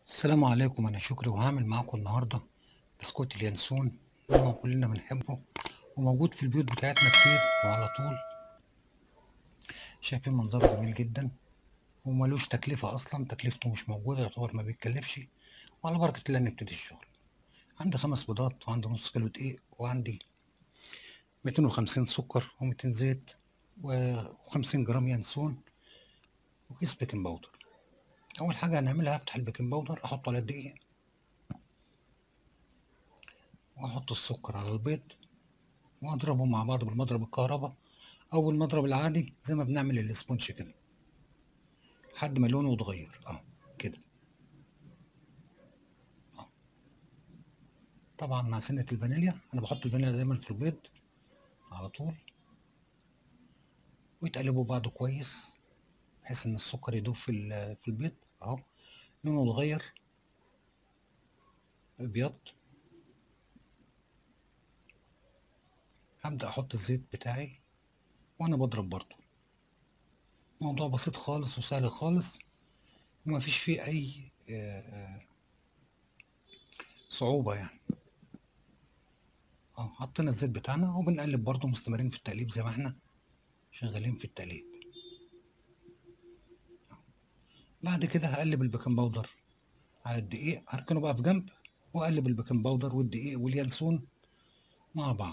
السلام عليكم أنا شكري وهعمل معاكم النهاردة بسكوت اليانسون اللي هو كلنا بنحبه وموجود في البيوت بتاعتنا كتير وعلى طول شايفين منظره جميل جدا وملوش تكلفة أصلا تكلفته مش موجودة يعتبر ما بيتكلفش وعلى بركة الله نبتدي الشغل عندي خمس بيضات وعندي نص كيلو دقيق وعندي 250 سكر و200 زيت و50 جرام ينسون وكيس بيكنج باودر اول حاجه هنعملها هفتح البيكنج باودر احطه على الدقيق واحط السكر على البيض واضربهم مع بعض بالمضرب الكهرباء او بالمضرب العادي زي ما بنعمل الاسبونج كده لحد ما لونه يتغير اه كده اه طبعا مع سنه الفانيليا انا بحط الفانيليا دايما في البيض على طول ويتقلبوا بعض كويس بحيث ان السكر يدوب في في البيض اهو لونه اتغير ابيض هبدأ احط الزيت بتاعي وانا بضرب برضو موضوع بسيط خالص وسهل خالص وما فيش فيه اي صعوبة يعني اه حطينا الزيت بتاعنا وبنقلب برضو مستمرين في التقليب زي ما احنا شغالين في التقليب بعد كده هقلب البيكنج باودر على الدقيق هركنه بقى في جنب واقلب البيكنج باودر والدقيق واليانسون مع بعض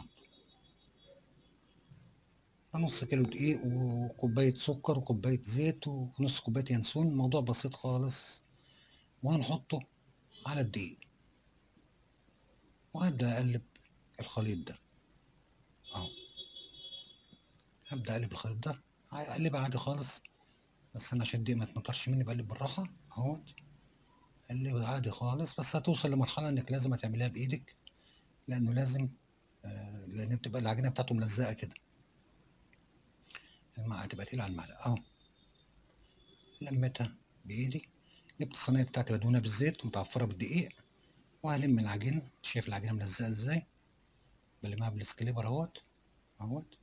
نص كيلو دقيق وكوباية سكر وكوباية زيت ونص كوباية ينسون موضوع بسيط خالص وهنحطه على الدقيق وهبدأ أقلب الخليط ده أهو هبدأ أقلب الخليط ده أقلبها عادي خالص بس انا عشان الدقيق ما تنطرش مني بقلب بالراحه اهوت قلب عادي خالص بس هتوصل لمرحله انك لازم هتعمليها بايدك لانه لازم آه لان بتبقى العجينه بتاعته ملزقه كده المعلقه هتبقى تقيله على المعلقه اهو لميتها بايدي جبت الصينيه بتاعتي بدهونها بالزيت ومتعفره بالدقيق وهلم العجينه شايف العجينه ملزقه ازاي بلمها بالسكليبر اهوت اهوت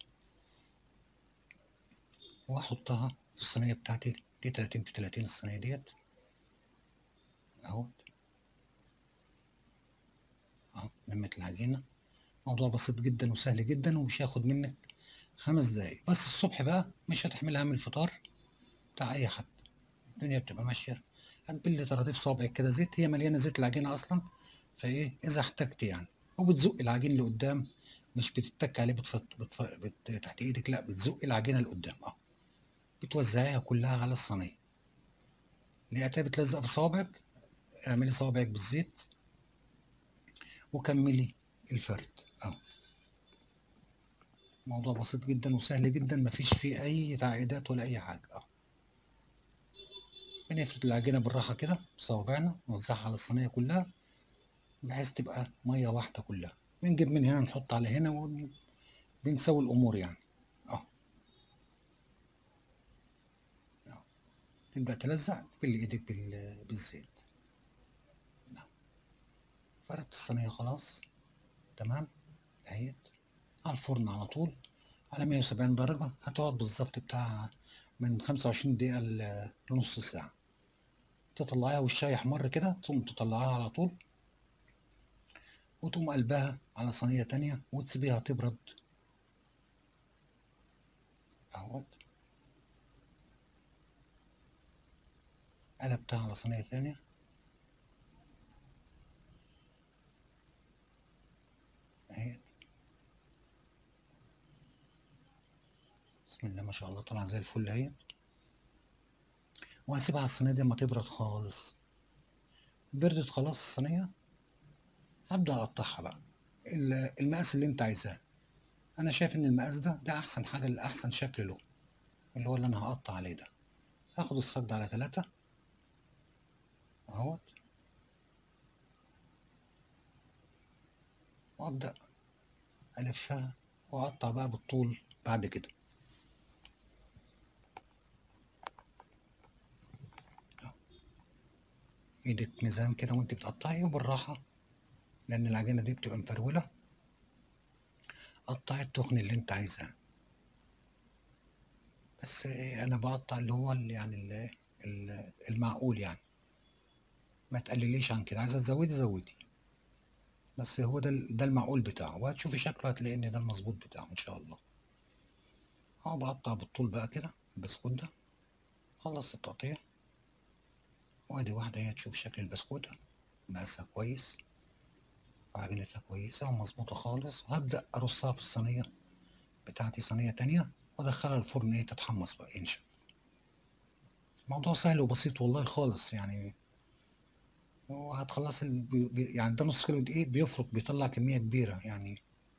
واحطها في الصينية بتاعتي دي تلاتين في تلاتين الصينية ديت اهوت اهو لميت العجينة موضوع بسيط جدا وسهل جدا ومش هياخد منك خمس دقايق بس الصبح بقى مش هتحملها من الفطار بتاع اي حد الدنيا بتبقى ماشية هتبل طراطيف صوابعك كده زيت هي مليانة زيت العجينة اصلا فايه اذا احتجت يعني وبتزق العجين لقدام مش بتتك عليه بتفت... بتف... بت... تحت ايدك لا بتزق العجينة لقدام اهو بتوزعيها كلها على الصينية لقيتها بتلزق في صوابعك اعملي صوابعك بالزيت وكملي الفرد اهو موضوع بسيط جدا وسهل جدا مفيش فيه اي تعقيدات ولا اي حاجة اهو بنفرد العجينة بالراحة كده بصوابعنا نوزعها على الصينية كلها بحيث تبقى مية واحدة كلها بنجيب من هنا نحط على هنا وبنسوي الامور يعني تبدأ تلزق تبل ايدك بالزيت فردت الصينية خلاص تمام اهيت على الفرن على طول على 170 درجة هتقعد بالظبط بتاع من 25 دقيقة لنص ساعة تطلعيها والشاي يحمر كده تقوم تطلعيها على طول وتقوم قلبها على صينية تانية وتسيبيها تبرد اهوت قلبتها على صينية تانية اهي بسم الله ما شاء الله طلع زي الفل اهي وهسيبها على الصينية دي اما تبرد خالص بردت خلاص الصينية هبدأ أقطعها بقى المقاس اللي انت عايزاه انا شايف ان المقاس ده ده احسن حاجة لأحسن شكل له اللي هو اللي انا هقطع عليه ده هاخد الصاج ده على ثلاثة اهوت وابدا الفها واقطع بقى بالطول بعد كده ايدك ميزان كده وانت بتقطعي وبالراحه لان العجينه دي بتبقى مفروله قطعي التخن اللي انت عايزاه بس انا بقطع اللي هو اللي يعني اللي المعقول يعني ما تقلليش عن كده عايزه تزودي زودي بس هو ده ال- ده المعقول بتاعه وهتشوفي شكله هتلاقي ان ده المظبوط بتاعه ان شاء الله اهو بقطع بالطول بقى كده البسكوت ده خلصت التقطيع وادي واحدة هي تشوف شكل البسكوتة مقاسها كويس وعجينتها كويسة ومظبوطة خالص وهبدأ أرصها في الصينية بتاعتي صينية تانية وأدخلها الفرن إيه تتحمص بقى ينشف الموضوع سهل وبسيط والله خالص يعني وهتخلص ال... بي- بي- يعني ده نص كيلو دقيق بيفرق بيطلع كمية كبيرة يعني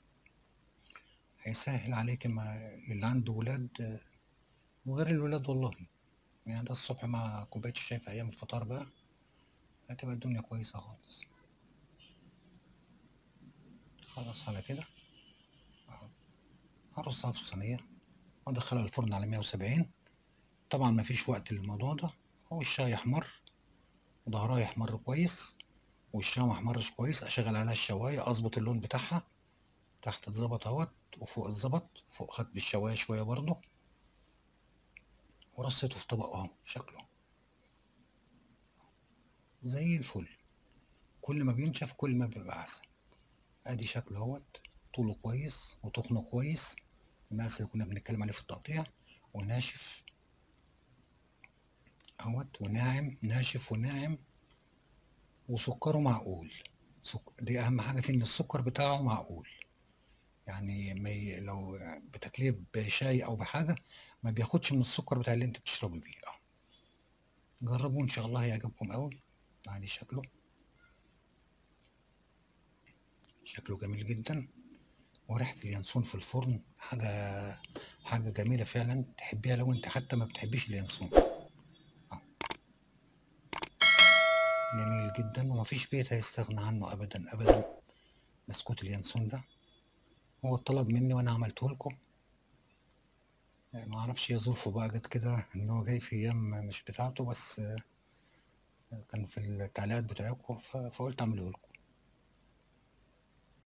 هيسهل عليك ما اللي عنده ولاد آه، وغير الولاد والله يعني ده الصبح مع كوباية الشاي في أيام الفطار بقى هتبقى الدنيا كويسة خالص خلاص على كده أهو. هرصها في الصينية وأدخلها الفرن على 170 طبعا مفيش وقت للموضوع ده هو الشاي يحمر وظهرها يحمر كويس وشها ما احمرش كويس اشغل عليها الشوايه اظبط اللون بتاعها تحت اتظبط اهوت وفوق اتظبط فوق خد بالشوايه شويه برضه ورصيته في طبق اهو شكله زي الفل كل ما بينشف كل ما بيبقى احسن ادي شكله اهوت طوله كويس وتخنه كويس المقاس اللي كنا بنتكلم عليه في التقطيع وناشف اهوت وناعم ناشف وناعم وسكره معقول سك... دي اهم حاجه فيه ان السكر بتاعه معقول يعني ما ي... لو بتاكليه بشاي او بحاجه ما بياخدش من السكر بتاع اللي انت بتشربي بيه اه جربوه ان شاء الله هيعجبكم قوي ادي شكله شكله جميل جدا وريحه اليانسون في الفرن حاجه حاجه جميله فعلا تحبيها لو انت حتى ما بتحبيش اليانسون آه. جميل جدا ومفيش بيت هيستغنى عنه ابدا ابدا بسكوت اليانسون ده هو طلب مني وانا عملته لكم ما اعرفش هي ظروفه بقى جت كده ان هو جاي في ايام مش بتاعته بس آه، كان في التعليقات بتاعتكم ف- فقلت اعمله لكم